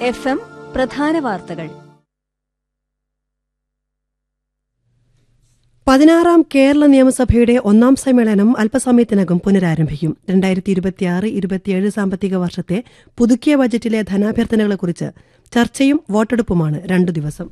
F M പ്രധാന വാർത്തകൾ പതിനാറാം കേരള നിയമസഭയുടെ ഒന്നാം സമ്മേളനം അല്പസമയത്തിനകം പുനരാരംഭിക്കും രണ്ടായിരത്തി ഇരുപത്തിയാറ് ഇരുപത്തിയേഴ് സാമ്പത്തിക വർഷത്തെ പുതുക്കിയ ബജറ്റിലെ ധനാഭ്യർത്ഥനകളെക്കുറിച്ച് ചർച്ചയും വോട്ടെടുപ്പുമാണ് രണ്ടു ദിവസം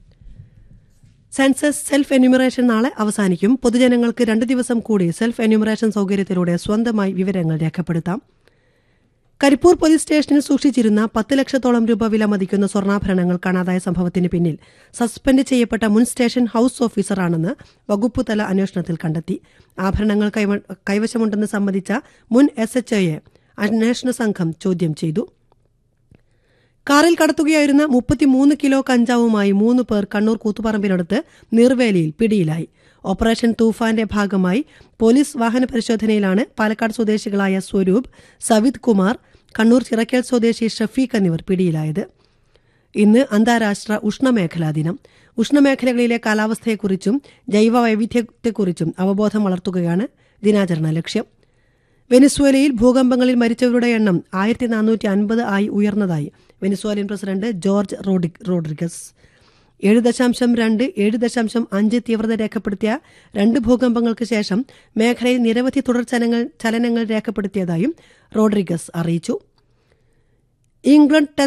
സെൻസസ് സെൽഫ് എന്യൂമറേഷൻ നാളെ അവസാനിക്കും പൊതുജനങ്ങൾക്ക് രണ്ട് ദിവസം കൂടി സെൽഫ് എന്യൂമറേഷൻ സൗകര്യത്തിലൂടെ സ്വന്തമായി വിവരങ്ങൾ രേഖപ്പെടുത്താം കരിപ്പൂർ പോലീസ് സ്റ്റേഷനിൽ സൂക്ഷിച്ചിരുന്ന പത്ത് ലക്ഷത്തോളം രൂപ വില മതിക്കുന്ന സ്വർണ്ണാഭരണങ്ങൾ കാണാതായ സംഭവത്തിന് പിന്നിൽ സസ്പെൻഡ് ചെയ്യപ്പെട്ട മുൻ സ്റ്റേഷൻ ഹൌസ് ഓഫീസറാണെന്ന് വകുപ്പുതല അന്വേഷണത്തിൽ കണ്ടെത്തി ആഭരണങ്ങൾ കൈവ- കൈവശമുണ്ടെന്ന് സമ്മതിച്ച മുൻ എസ് എച്ച് ഒയെ അന്വേഷണ സംഘം ചോദ്യം ചെയ്തു കാറിൽ കടത്തുകയായിരുന്ന മുപ്പത്തിമൂന്ന് കിലോ കഞ്ചാവുമായി മൂന്ന് പേർ കണ്ണൂർ കൂത്തുപറമ്പിനടുത്ത് നീർവേലിയിൽ പിടിയിലായി ഓപ്പറേഷൻ തൂഫാന്റെ ഭാഗമായി പോലീസ് വാഹന പരിശോധനയിലാണ് പാലക്കാട് സ്വദേശികളായ സ്വരൂപ് സവിത് കുമാർ കണ്ണൂർ ചിറക്കൽ സ്വദേശി ഷഫീഖ് എന്നിവർ പിടിയിലായത് ഇന്ന് അന്താരാഷ്ട്ര ഉഷ്ണമേഖലാ ദിനം ഉഷ്ണമേഖലകളിലെ കാലാവസ്ഥയെക്കുറിച്ചും ജൈവ വൈവിധ്യത്തെക്കുറിച്ചും അവബോധം വളർത്തുകയാണ് ദിനാചരണ ലക്ഷ്യം വെനിസ്വേലയിൽ ഭൂകമ്പങ്ങളിൽ മരിച്ചവരുടെ എണ്ണം ആയിരത്തി നാനൂറ്റി അൻപത് ആയി ഉയർന്നതായി വെനിസ്വേലിയൻ പ്രസിഡന്റ് ജോർജ് റോഡി- റോഡ്രിഗസ് ഏഴ് ദശാംശം രണ്ട് ഏഴ് ദശാംശം അഞ്ച് തീവ്രത രേഖപ്പെടുത്തിയ രണ്ട് ഭൂകമ്പങ്ങൾക്ക് ശേഷം മേഖലയിൽ നിരവധി തുടർ ചലനങ്ങൾ ചലനങ്ങൾ രേഖപ്പെടുത്തിയതായും റോഡ്രിഗസ് അറിയിച്ചു ഇംഗ്ലണ്ട് ടെസ്റ്റ്